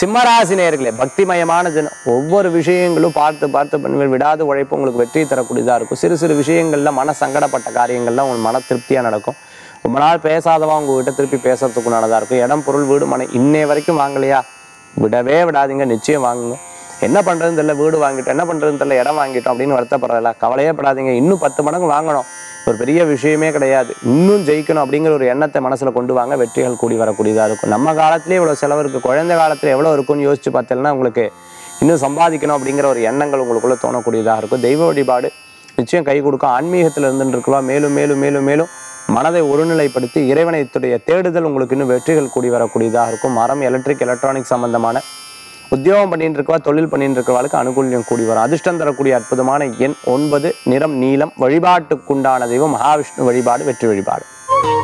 சிம்மராசி நேயர்களே பக்திமயமான தினம் ஒவ்வொரு விஷயங்களும் பார்த்து பார்த்து பண்ணுவேன் விடாத உழைப்பு உங்களுக்கு வெற்றி தரக்கூடியதாக இருக்கும் சிறு சிறு விஷயங்கள்ல மன சங்கடப்பட்ட காரியங்கள்லாம் உங்களுக்கு மன திருப்தியாக நடக்கும் ரொம்ப நாள் பேசாதவா உங்ககிட்ட திருப்பி பேசுறதுக்குண்டானதாக இருக்கும் இடம் பொருள் வீடு மனை இன்னைய வரைக்கும் வாங்கலையா விடவே விடாதீங்க நிச்சயம் வாங்குங்க என்ன பண்றதுன்னு தெரியல வீடு வாங்கிட்டோம் என்ன பண்றதுன்னு தெரியல இடம் வாங்கிட்டோம் அப்படின்னு வருத்தப்படுறதில்ல கவலையே படாதீங்க இன்னும் பத்து மடங்கு வாங்கணும் ஒரு பெரிய விஷயமே கிடையாது இன்னும் ஜெயிக்கணும் அப்படிங்கிற ஒரு எண்ணத்தை மனசுல கொண்டு வாங்க வெற்றிகள் கூடி வரக்கூடியதா இருக்கும் நம்ம காலத்திலே இவ்வளவு செலவு இருக்கு குழந்தை காலத்துல எவ்வளவு இருக்கும்னு யோசிச்சு பார்த்தீங்கன்னா உங்களுக்கு இன்னும் சம்பாதிக்கணும் அப்படிங்கிற ஒரு எண்ணங்கள் உங்களுக்குள்ள தோணக்கூடியதாக இருக்கும் தெய்வ வழிபாடு நிச்சயம் கை கொடுக்கும் ஆன்மீகத்தில் இருந்துட்டு இருக்கலாம் மேலும் மேலும் மேலும் மேலும் மனதை ஒருநிலைப்படுத்தி இறைவனைத்துடைய தேடுதல் உங்களுக்கு இன்னும் வெற்றிகள் கூடி வரக்கூடியதாக இருக்கும் மரம் எலக்ட்ரிக் எலக்ட்ரானிக் சம்பந்தமான உத்தியோகம் பண்ணிட்டு இருக்கவா தொழில் பண்ணிட்டு இருக்கவாளுக்கு அனுகூல்யம் கூடி வரும் அதிர்ஷ்டம் தரக்கூடிய அற்புதமான எண் ஒன்பது நிறம் நீலம் வழிபாட்டுக்குண்டான தெய்வம் மகாவிஷ்ணு வழிபாடு வெற்றி வழிபாடு